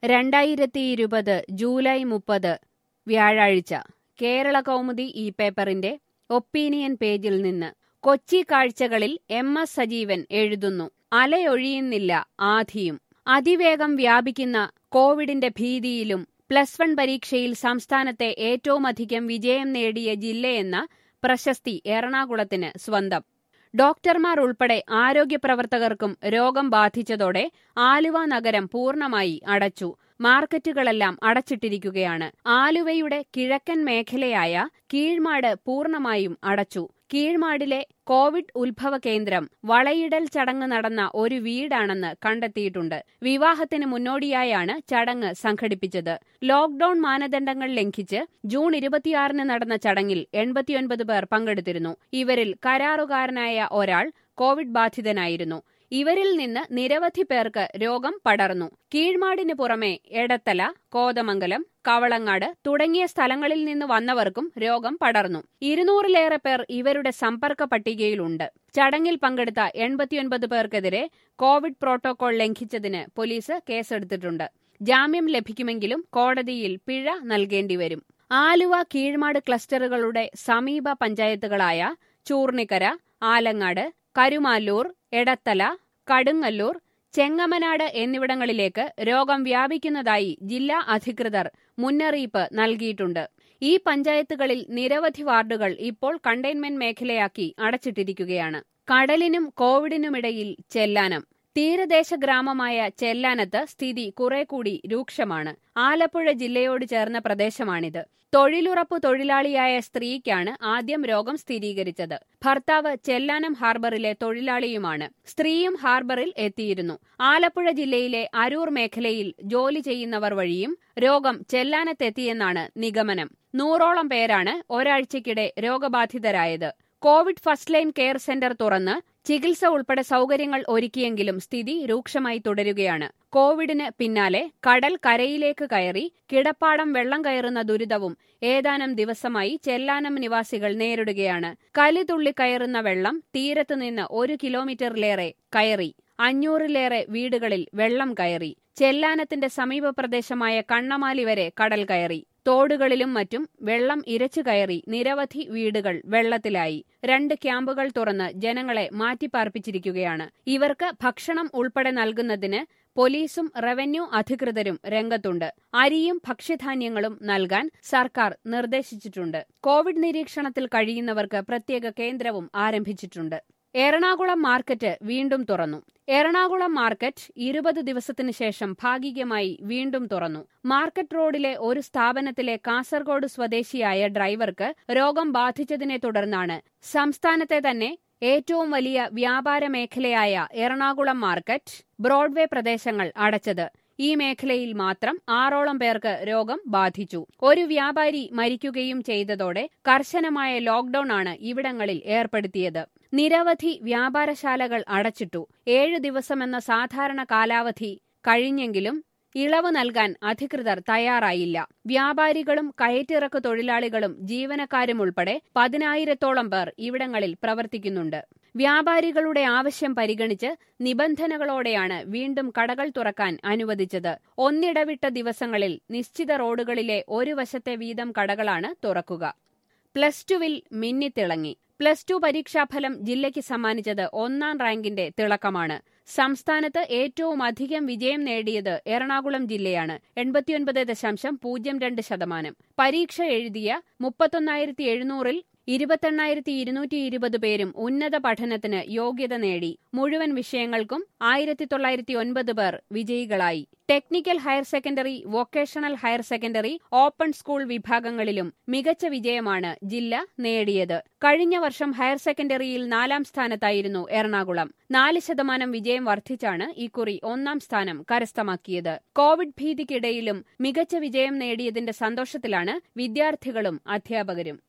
രണ്ടായിരത്തി ഇരുപത് ജൂലൈ മുപ്പത് വ്യാഴാഴ്ച കേരള കൗമുദി ഈ പേപ്പറിന്റെ ഒപ്പീനിയൻ പേജിൽ നിന്ന് കൊച്ചി കാഴ്ചകളിൽ എം എസ് സജീവൻ എഴുതുന്നു അലയൊഴിയുന്നില്ല ആധിയും അതിവേഗം വ്യാപിക്കുന്ന കോവിഡിന്റെ ഭീതിയിലും പ്ലസ് വൺ പരീക്ഷയിൽ സംസ്ഥാനത്തെ ഏറ്റവുമധികം വിജയം നേടിയ ജില്ലയെന്ന പ്രശസ്തി എറണാകുളത്തിന് സ്വന്തം ഡോക്ടർമാർ ഉൾപ്പെടെ ആരോഗ്യപ്രവർത്തകർക്കും രോഗം ബാധിച്ചതോടെ ആലുവ നഗരം പൂർണ്ണമായി അടച്ചു മാർക്കറ്റുകളെല്ലാം അടച്ചിട്ടിരിക്കുകയാണ് ആലുവയുടെ കിഴക്കൻ മേഖലയായ കീഴ്മാട് പൂർണ്ണമായും അടച്ചു കീഴ്മാടിലെ കോവിഡ് ഉത്ഭവ കേന്ദ്രം വളയിടൽ ചടങ്ങ് നടന്ന ഒരു വീടാണെന്ന് കണ്ടെത്തിയിട്ടുണ്ട് വിവാഹത്തിന് മുന്നോടിയായാണ് ചടങ്ങ് സംഘടിപ്പിച്ചത് ലോക്ഡൌൺ മാനദണ്ഡങ്ങൾ ലംഘിച്ച് ജൂൺ ഇരുപത്തിയാറിന് നടന്ന ചടങ്ങിൽ എൺപത്തിയൊൻപത് പേർ പങ്കെടുത്തിരുന്നു ഇവരിൽ കരാറുകാരനായ ഒരാൾ കോവിഡ് ബാധിതനായിരുന്നു ഇവരിൽ നിന്ന് നിരവധി പേർക്ക് രോഗം പടർന്നു കീഴ്മാടിന് പുറമെ എടത്തല കോതമംഗലം കവളങ്ങാട് തുടങ്ങിയ സ്ഥലങ്ങളിൽ നിന്ന് വന്നവർക്കും രോഗം പടർന്നു ഇരുന്നൂറിലേറെ പേർ ഇവരുടെ സമ്പർക്ക പട്ടികയിലുണ്ട് ചടങ്ങിൽ പങ്കെടുത്ത എൺപത്തിയൊൻപത് പേർക്കെതിരെ കോവിഡ് പ്രോട്ടോകോൾ ലംഘിച്ചതിന് പോലീസ് കേസെടുത്തിട്ടുണ്ട് ജാമ്യം ലഭിക്കുമെങ്കിലും കോടതിയിൽ പിഴ നൽകേണ്ടിവരും ആലുവ കീഴ്മാട് ക്ലസ്റ്ററുകളുടെ സമീപ പഞ്ചായത്തുകളായ ചൂർണിക്കര ആലങ്ങാട് കരുമാല്ലൂർ എടത്തല കടുങ്ങല്ലൂർ ചെങ്ങമനാട് എന്നിവിടങ്ങളിലേക്ക് രോഗം വ്യാപിക്കുന്നതായി ജില്ലാ അധികൃതർ മുന്നറിയിപ്പ് നൽകിയിട്ടുണ്ട് ഈ പഞ്ചായത്തുകളിൽ നിരവധി വാർഡുകൾ ഇപ്പോൾ കണ്ടെയ്ൻമെന്റ് മേഖലയാക്കി അടച്ചിട്ടിരിക്കുകയാണ് കടലിനും കോവിഡിനുമിടയിൽ ചെല്ലാനം തീരദേശ ഗ്രാമമായ ചെല്ലാനത്ത് സ്ഥിതി കുറെ കൂടി രൂക്ഷമാണ് ആലപ്പുഴ ജില്ലയോട് ചേർന്ന പ്രദേശമാണിത് തൊഴിലുറപ്പ് തൊഴിലാളിയായ സ്ത്രീക്കാണ് ആദ്യം രോഗം സ്ഥിരീകരിച്ചത് ഭർത്താവ് ചെല്ലാനം ഹാർബറിലെ തൊഴിലാളിയുമാണ് സ്ത്രീയും ഹാർബറിൽ എത്തിയിരുന്നു ആലപ്പുഴ ജില്ലയിലെ അരൂർ മേഖലയിൽ ജോലി ചെയ്യുന്നവർ വഴിയും രോഗം ചെല്ലാനത്തെത്തിയെന്നാണ് നിഗമനം നൂറോളം പേരാണ് ഒരാഴ്ചയ്ക്കിടെ രോഗബാധിതരായത് covid first line care centre തുറന്ന് ചികിത്സ ഉൾപ്പെടെ സൗകര്യങ്ങൾ ഒരുക്കിയെങ്കിലും സ്ഥിതി രൂക്ഷമായി തുടരുകയാണ് കോവിഡിന് പിന്നാലെ കടൽ കരയിലേക്ക് കയറി കിടപ്പാടം വെള്ളം കയറുന്ന ദുരിതവും ഏതാനും ദിവസമായി ചെല്ലാനം നിവാസികൾ നേരിടുകയാണ് കലിതുള്ളി കയറുന്ന വെള്ളം തീരത്തുനിന്ന് ഒരു കിലോമീറ്ററിലേറെ കയറി അഞ്ഞൂറിലേറെ വീടുകളിൽ വെള്ളം കയറി ചെല്ലാനത്തിന്റെ സമീപ പ്രദേശമായ കണ്ണമാലി വരെ കടൽ കയറി തോടുകളിലും മറ്റും വെള്ളം ഇരച്ചു കയറി നിരവധി വീടുകൾ വെള്ളത്തിലായി രണ്ട് ക്യാമ്പുകൾ തുറന്ന് ജനങ്ങളെ മാറ്റിപ്പാർപ്പിച്ചിരിക്കുകയാണ് ഇവർക്ക് ഭക്ഷണം ഉൾപ്പെടെ നൽകുന്നതിന് പോലീസും റവന്യൂ അധികൃതരും രംഗത്തുണ്ട് അരിയും ഭക്ഷ്യധാന്യങ്ങളും നൽകാൻ സർക്കാർ നിർദ്ദേശിച്ചിട്ടുണ്ട് കോവിഡ് നിരീക്ഷണത്തിൽ കഴിയുന്നവർക്ക് പ്രത്യേക കേന്ദ്രവും ആരംഭിച്ചിട്ടുണ്ട് എറണാകുളം മാർക്കറ്റ് വീണ്ടും തുറന്നു എറണാകുളം മാർക്കറ്റ് ഇരുപത് ദിവസത്തിനു ശേഷം ഭാഗികമായി വീണ്ടും തുറന്നു മാർക്കറ്റ് റോഡിലെ ഒരു സ്ഥാപനത്തിലെ കാസർഗോഡ് സ്വദേശിയായ ഡ്രൈവർക്ക് രോഗം ബാധിച്ചതിനെ തുടർന്നാണ് സംസ്ഥാനത്തെ തന്നെ ഏറ്റവും വലിയ വ്യാപാര മേഖലയായ എറണാകുളം മാർക്കറ്റ് ബ്രോഡ്വേ പ്രദേശങ്ങൾ അടച്ചത് ഈ മേഖലയിൽ മാത്രം ആറോളം പേർക്ക് രോഗം ബാധിച്ചു ഒരു വ്യാപാരി മരിക്കുകയും ചെയ്തതോടെ കർശനമായ ലോക്ഡൌൺ ആണ് ഇവിടങ്ങളിൽ ഏർപ്പെടുത്തിയത് നിരവധി വ്യാപാരശാലകൾ അടച്ചിട്ടു ഏഴു ദിവസമെന്ന സാധാരണ കാലാവധി കഴിഞ്ഞെങ്കിലും ഇളവ് നൽകാൻ അധികൃതർ തയ്യാറായില്ല വ്യാപാരികളും കയറ്റിറക്ക് തൊഴിലാളികളും ജീവനക്കാരും ഉൾപ്പെടെ പതിനായിരത്തോളം പേർ ഇവിടങ്ങളിൽ പ്രവർത്തിക്കുന്നുണ്ട് വ്യാപാരികളുടെ ആവശ്യം പരിഗണിച്ച് നിബന്ധനകളോടെയാണ് വീണ്ടും കടകൾ തുറക്കാൻ അനുവദിച്ചത് ഒന്നിടവിട്ട ദിവസങ്ങളിൽ നിശ്ചിത റോഡുകളിലെ ഒരു വശത്തെ വീതം കടകളാണ് തുറക്കുക പ്ലസ് ടുവിൽ മിന്നിത്തിളങ്ങി പ്ലസ് ടു പരീക്ഷാഫലം ജില്ലയ്ക്ക് സമ്മാനിച്ചത് ഒന്നാം റാങ്കിന്റെ തിളക്കമാണ് സംസ്ഥാനത്ത് ഏറ്റവും അധികം വിജയം നേടിയത് എറണാകുളം ജില്ലയാണ് എൺപത്തിയൊൻപത് ദശാംശം പൂജ്യം രണ്ട് ശതമാനം പരീക്ഷ എഴുതിയ മുപ്പത്തൊന്നായിരത്തി എഴുന്നൂറിൽ ഇരുപത്തെണ്ണായിരത്തി ഇരുന്നൂറ്റി ഇരുപത് പേരും ഉന്നത പഠനത്തിന് യോഗ്യത നേടി മുഴുവൻ വിഷയങ്ങൾക്കും ആയിരത്തി തൊള്ളായിരത്തി ഒൻപത് പേർ വിജയികളായി technical higher secondary vocational higher secondary open school വിഭാഗങ്ങളിലും മികച്ച വിജയമാണ് ജില്ല നേടിയത് കഴിഞ്ഞ വർഷം ഹയർ സെക്കൻഡറിയിൽ നാലാം സ്ഥാനത്തായിരുന്നു എറണാകുളം നാല് ശതമാനം വിജയം വർദ്ധിച്ചാണ് ഇക്കുറി ഒന്നാം സ്ഥാനം കരസ്ഥമാക്കിയത് കോവിഡ് ഭീതിക്കിടയിലും മികച്ച വിജയം നേടിയതിന്റെ സന്തോഷത്തിലാണ് വിദ്യാർത്ഥികളും അധ്യാപകരും